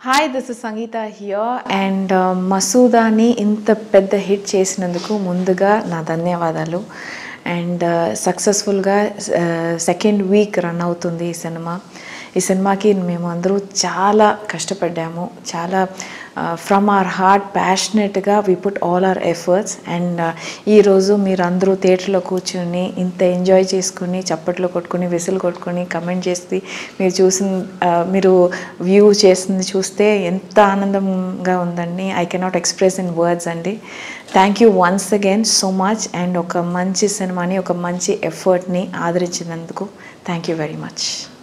hi this is Sangeetha here and మసూదాని ఇంత పెద్ద హిట్ చేసినందుకు ముందుగా నా ధన్యవాదాలు అండ్ సక్సెస్ఫుల్గా సెకండ్ వీక్ రన్ అవుతుంది ఈ సినిమా ఈ సినిమాకి మేము అందరూ చాలా కష్టపడ్డాము చాలా ఫ్రమ్ అవర్ హార్ట్ ప్యాషనెట్గా we put all our efforts and ఈరోజు మీరు అందరూ థియేటర్లో కూర్చుని ఇంత ఎంజాయ్ చేసుకుని చప్పట్లు కొట్టుకుని విసులు కొట్టుకుని కమెంట్ చేసి మీరు చూసిన ఆ, మీరు వ్యూ చేసింది చూస్తే ఎంత ఆనందంగా ఉందండి I cannot express in words అండి thank you once again so much and ఒక మంచి సినిమాని ఒక మంచి ఎఫర్ట్ని ఆదరించినందుకు థ్యాంక్ యూ వెరీ మచ్